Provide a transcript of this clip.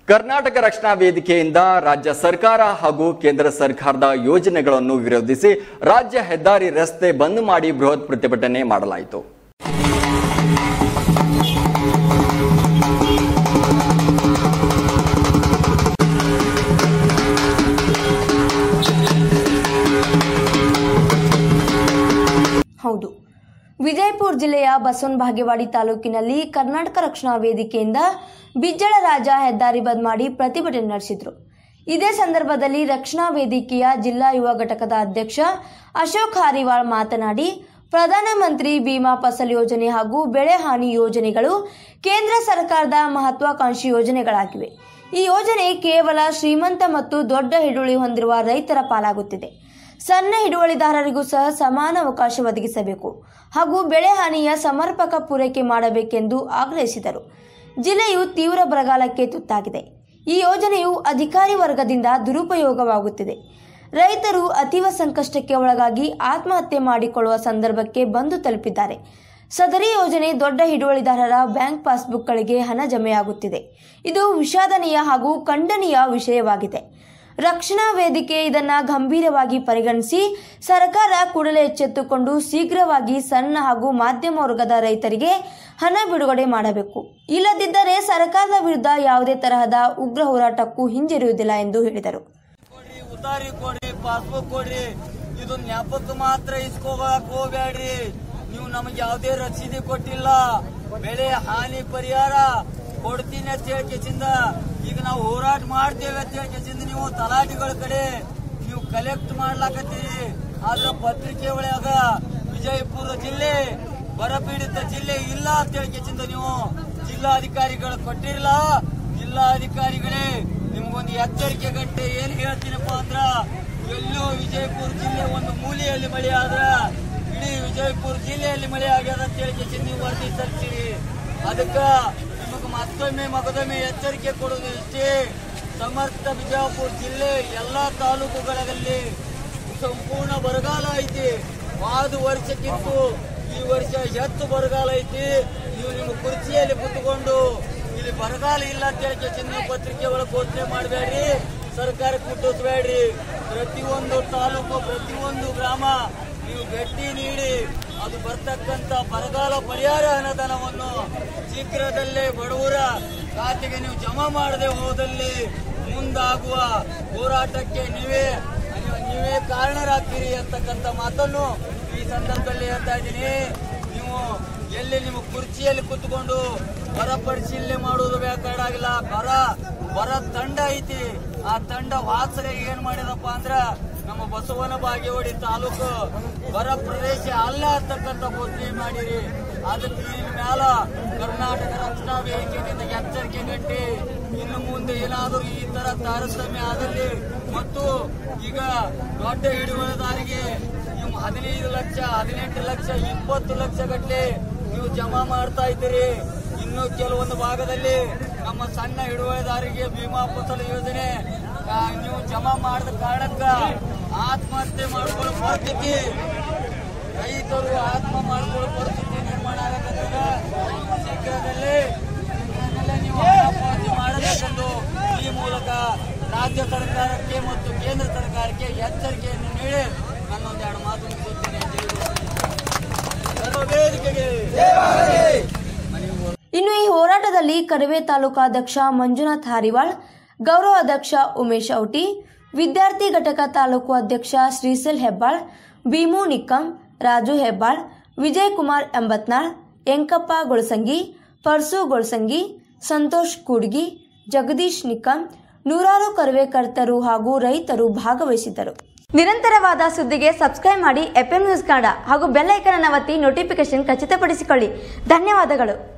ಕರ್ನಾಟಕ ರಕ್ಷಣಾ ವೇದಿಕೆಯಿಂದ ರಾಜ್ಯ ಸರ್ಕಾರ ಹಾಗೂ ಕೇಂದ್ರ ಸರ್ಕಾರದ ಯೋಜನೆಗಳನ್ನು ವಿರೋಧಿಸಿ ರಾಜ್ಯ ಹೆದ್ದಾರಿ ರಸ್ತೆ ಬಂದ್ ಮಾಡಿ ಬೃಹತ್ ಪ್ರತಿಭಟನೆ ಮಾಡಲಾಯಿತು ಹೌದು ವಿಜಯಪುರ ಜಿಲ್ಲೆಯ ಬಸವನ ಬಾಗೇವಾಡಿ ತಾಲೂಕಿನಲ್ಲಿ ಕರ್ನಾಟಕ ರಕ್ಷಣಾ ವೇದಿಕೆಯಿಂದ ಬಿಜ್ಜಳ ರಾಜ ಹೆದ್ದಾರಿ ಬಂದ್ ಮಾಡಿ ಪ್ರತಿಭಟನೆ ನಡೆಸಿದ್ರು ಇದೇ ಸಂದರ್ಭದಲ್ಲಿ ರಕ್ಷಣಾ ವೇದಿಕೆಯ ಜಿಲ್ಲಾ ಯುವ ಘಟಕದ ಅಧ್ಯಕ್ಷ ಅಶೋಕ್ ಹಾರಿವಾಳ್ ಮಾತನಾಡಿ ಪ್ರಧಾನಮಂತ್ರಿ ಬಿಮಾ ಫಸಲ್ ಯೋಜನೆ ಹಾಗೂ ಬೆಳೆ ಹಾನಿ ಯೋಜನೆಗಳು ಕೇಂದ್ರ ಸರ್ಕಾರದ ಮಹತ್ವಾಕಾಂಕ್ಷಿ ಯೋಜನೆಗಳಾಗಿವೆ ಈ ಯೋಜನೆ ಕೇವಲ ಶ್ರೀಮಂತ ಮತ್ತು ದೊಡ್ಡ ಹಿಡುವಳಿ ಹೊಂದಿರುವ ರೈತರ ಪಾಲಾಗುತ್ತಿದೆ ಸಣ್ಣ ಹಿಡುವಳಿದಾರರಿಗೂ ಸಹ ಸಮಾನ ಅವಕಾಶ ಒದಗಿಸಬೇಕು ಹಾಗೂ ಬೆಳೆ ಹಾನಿಯ ಸಮರ್ಪಕ ಪೂರೈಕೆ ಮಾಡಬೇಕೆಂದು ಆಗ್ರಹಿಸಿದರು ಜಿಲ್ಲೆಯು ತೀವ್ರ ಬರಗಾಲಕ್ಕೆ ತುತ್ತಾಗಿದೆ ಈ ಯೋಜನೆಯು ಅಧಿಕಾರಿ ವರ್ಗದಿಂದ ದುರುಪಯೋಗವಾಗುತ್ತಿದೆ ರೈತರು ಅತೀವ ಸಂಕಷ್ಟಕ್ಕೆ ಒಳಗಾಗಿ ಆತ್ಮಹತ್ಯೆ ಮಾಡಿಕೊಳ್ಳುವ ಸಂದರ್ಭಕ್ಕೆ ಬಂದು ತಲುಪಿದ್ದಾರೆ ಸದರಿ ಯೋಜನೆ ದೊಡ್ಡ ಹಿಡುವಳಿದಾರರ ಬ್ಯಾಂಕ್ ಪಾಸ್ಬುಕ್ಗಳಿಗೆ ಹಣ ಜಮೆಯಾಗುತ್ತಿದೆ ಇದು ವಿಷಾದನೀಯ ಹಾಗೂ ಖಂಡನೀಯ ವಿಷಯವಾಗಿದೆ ರಕ್ಷಣಾ ವೇದಿಕೆ ಇದನ್ನ ಗಂಭೀರವಾಗಿ ಪರಿಗಣಿಸಿ ಸರ್ಕಾರ ಕೂಡಲೇ ಎಚ್ಚೆತ್ತುಕೊಂಡು ಶೀಘ್ರವಾಗಿ ಸಣ್ಣ ಹಾಗೂ ಮಾಧ್ಯಮ ವರ್ಗದ ರೈತರಿಗೆ ಹಣ ಬಿಡುಗಡೆ ಮಾಡಬೇಕು ಇಲ್ಲದಿದ್ದರೆ ಸರ್ಕಾರದ ವಿರುದ್ಧ ಯಾವುದೇ ತರಹದ ಉಗ್ರ ಹೋರಾಟಕ್ಕೂ ಹಿಂಜರಿಯುವುದಿಲ್ಲ ಎಂದು ಹೇಳಿದರು ಕೊಡ್ರಿ ಉದಾರಿ ಕೊಡ್ರಿ ಪಾಸ್ಬುಕ್ ಕೊಡ್ರಿ ಇದು ಜ್ಞಾಪಕ ಮಾತ್ರ ಇಸ್ಕೋಬಕ್ ಹೋಗ್ಬೇಡ್ರಿ ನೀವು ನಮಗೆ ಯಾವುದೇ ರಸೀದಿ ಕೊಟ್ಟಿಲ್ಲ ಬೆಳೆ ಹಾನಿ ಪರಿಹಾರ ಕೊಡ್ತೀನಿ ಅಂತ ಹೇಳ್ಕೆಸಿಂದ ಈಗ ನಾವು ಹೋರಾಟ ಮಾಡ್ತೇವೆ ಅಂತ ಹೇಳ್ಕೆಸಿಂದ ನೀವು ತಲಾಟಿಗಳ ಕಡೆ ನೀವು ಕಲೆಕ್ಟ್ ಮಾಡ್ಲಾಕತ್ತೀರಿ ಆದ್ರ ಪತ್ರಿಕೆ ಒಳಗ ವಿಜಯಪುರ ಜಿಲ್ಲೆ ಬರಪೀಡಿತ ಜಿಲ್ಲೆ ಇಲ್ಲ ಅಂತ ಹೇಳ್ಕೆಸಿಂದ ನೀವು ಜಿಲ್ಲಾಧಿಕಾರಿಗಳು ಕೊಟ್ಟಿರಲ್ಲ ಜಿಲ್ಲಾಧಿಕಾರಿಗಳೇ ನಿಮ್ಗೊಂದು ಎಚ್ಚರಿಕೆ ಗಂಟೆ ಏನ್ ಹೇಳ್ತೀನಪ್ಪ ಅಂದ್ರ ಎಲ್ಲೋ ವಿಜಯಪುರ ಜಿಲ್ಲೆ ಒಂದು ಮೂಲೆಯಲ್ಲಿ ಮಳೆ ಆದ್ರ ಇಡೀ ವಿಜಯಪುರ ಜಿಲ್ಲೆಯಲ್ಲಿ ಮಳೆ ಆಗ್ಯದ ಅಂತ ಹೇಳಿ ನೀವು ವರದಿ ತರ್ತೀರಿ ಅದಕ್ಕ ನಿಮಗೆ ಮತ್ತೊಮ್ಮೆ ಮಗದೊಮ್ಮೆ ಎಚ್ಚರಿಕೆ ಕೊಡೋದು ಇಷ್ಟೇ ಸಮರ್ಥ ಬಿಜಾಪುರ ಜಿಲ್ಲೆ ಎಲ್ಲಾ ತಾಲೂಕುಗಳಲ್ಲಿ ಸಂಪೂರ್ಣ ಬರಗಾಲ ಐತಿ ವಾದ ವರ್ಷಕ್ಕಿಂತ ಈ ವರ್ಷ ಹೆಚ್ಚು ಬರಗಾಲ ಐತಿ ನೀವು ನಿಮ್ಮ ಕುರ್ಚಿಯಲ್ಲಿ ಕುತ್ಕೊಂಡು ಇಲ್ಲಿ ಬರಗಾಲ ಇಲ್ಲ ಅಂತ ಹೇಳಿ ಚಿನ್ನ ಪತ್ರಿಕೆ ಒಳಗೆ ಘೋಷಣೆ ಮಾಡಬೇಡ್ರಿ ಸರ್ಕಾರಕ್ಕೆ ಮುಟ್ಟಿಸ್ಬೇಡ್ರಿ ಪ್ರತಿಯೊಂದು ತಾಲೂಕು ಪ್ರತಿಯೊಂದು ಗ್ರಾಮ ನೀವು ಭೇಟಿ ನೀಡಿ ಅದು ಬರ್ತಕ್ಕಂತ ಬರಗಾಲ ಪರಿಹಾರ ಅನುದಾನವನ್ನು ಶೀಘ್ರದಲ್ಲೇ ಬಡವರ ಖಾತೆಗೆ ನೀವು ಜಮಾ ಮಾಡದೆ ಹೋದಲ್ಲಿ ಮುಂದಾಗುವ ಹೋರಾಟಕ್ಕೆ ನೀವೇ ನೀವೇ ಕಾರಣರಾಗ್ತೀರಿ ಅಂತಕ್ಕಂಥ ಮಾತನ್ನು ಈ ಸಂದರ್ಭದಲ್ಲಿ ಹೇಳ್ತಾ ಇದ್ದೀನಿ ನೀವು ಎಲ್ಲಿ ನಿಮ್ಮ ಕುರ್ಚಿಯಲ್ಲಿ ಕುತ್ಕೊಂಡು ಬರ ಪರಿಶೀಲನೆ ಮಾಡುವುದು ಬೇಕಾಗಿಲ್ಲ ಬರ ಬರ ತಂಡ ಐತಿ ಆ ತಂಡ ವಾಸನೆ ಏನ್ ಮಾಡಿದಪ್ಪ ಅಂದ್ರ ನಮ್ಮ ಬಸವನ ಬಾಗೇವಾಡಿ ತಾಲೂಕು ಬರ ಪ್ರದೇಶ ಅಲ್ಲ ಅಂತಕ್ಕಂಥ ಘೋಷಣೆ ಮಾಡಿರಿ ಅದಕ್ಕೆ ಇನ್ ಮ್ಯಾಲ ಕರ್ನಾಟಕ ರಕ್ಷಣಾ ವೇದಿಕೆಯಿಂದ ಎಚ್ಚರಿಕೆ ಗಟ್ಟಿ ಇನ್ನು ಮುಂದೆ ಏನಾದರೂ ಈ ತರ ತಾರತಮ್ಯ ಆದಲ್ಲಿ ಮತ್ತು ಈಗ ದೊಡ್ಡ ಹಿಡುವಳಿದಾರಿಗೆ ನೀವು ಹದಿನೈದು ಲಕ್ಷ ಹದಿನೆಂಟು ಲಕ್ಷ ಇಪ್ಪತ್ತು ಲಕ್ಷ ಗಟ್ಟಲೆ ನೀವು ಜಮಾ ಮಾಡ್ತಾ ಇದ್ದೀರಿ ಇನ್ನು ಕೆಲವೊಂದು ಭಾಗದಲ್ಲಿ ನಮ್ಮ ಸಣ್ಣ ಹಿಡುವಳಿದಾರಿಗೆ ಭೀಮಾ ಫಸಲ ಯೋಜನೆ ಆ, ನೀವು ಜಮಾ ಮಾಡಿದ ಕಾರಣಕ್ಕ ಆತ್ಮಹತ್ಯೆ ಮಾಡಿಕೊಳ್ಳೋ ಪರಿಸ್ಥಿತಿ ರೈತರು ಆತ್ಮ ಮಾಡಿಕೊಳ್ಳೋ ಪರಿಸ್ಥಿತಿ ನಿರ್ಮಾಣ ಆಗತ್ತದ ಶೀಘ್ರದಲ್ಲೇ ಶೀಘ್ರದಲ್ಲೇ ನೀವು ಆತ್ಮಹತ್ಯೆ ಮಾಡಬೇಕೆಂದು ಈ ಮೂಲಕ ರಾಜ್ಯ ಸರ್ಕಾರಕ್ಕೆ ಮತ್ತು ಕೇಂದ್ರ ಸರ್ಕಾರಕ್ಕೆ ಎಚ್ಚರಿಕೆಯನ್ನು ನೀಡಿ ನನ್ನೊಂದೆರಡು ಮಾತು ಮುಗಿಸುತ್ತೇನೆ ಸರ್ವ ವೇದಿಕೆಗೆ ಇನ್ನು ಈ ಹೋರಾಟದಲ್ಲಿ ಕರವೇ ತಾಲೂಕಾಧ್ಯಕ್ಷ ಮಂಜುನಾಥ್ ಹಾರಿವಾಳ್ ಗೌರವ ಅಧ್ಯಕ್ಷ ಉಮೇಶ್ ಔಟಿ ವಿದ್ಯಾರ್ಥಿ ಘಟಕ ತಾಲೂಕು ಅಧ್ಯಕ್ಷ ಶ್ರೀಸೆಲ್ ಹೆಬ್ಬಾಳ್ ಭೀಮು ನಿಕ್ಕಂ ರಾಜು ಹೆಬ್ಬಾಳ್ ವಿಜಯ್ ಕುಮಾರ್ ಎಂಬತ್ನಾಳ್ ಎಂಕಪ್ಪ ಗೊಳಸಂಗಿ ಪರ್ಸು ಗೊಳಸಂಗಿ ಸಂತೋಷ್ ಕೂಡ್ಗಿ ಜಗದೀಶ್ ನಿಕ್ಕಂ ನೂರಾರು ಕರ್ವೇಕರ್ತರು ಹಾಗೂ ರೈತರು ಭಾಗವಹಿಸಿದ್ದರು ನಿರಂತರವಾದ ಸುದ್ದಿಗೆ ಸಬ್ಸ್ಕ್ರೈಬ್ ಮಾಡಿ ಎಫ್ಎಂ ನ್ಯೂಸ್ ಕನ್ನಡ ಹಾಗೂ ಬೆಲ್ ಐಕನ್ ಒತ್ತಿ ನೋಟಿಫಿಕೇಶನ್ ಖಚಿತಪಡಿಸಿಕೊಳ್ಳಿ ಧನ್ಯವಾದಗಳು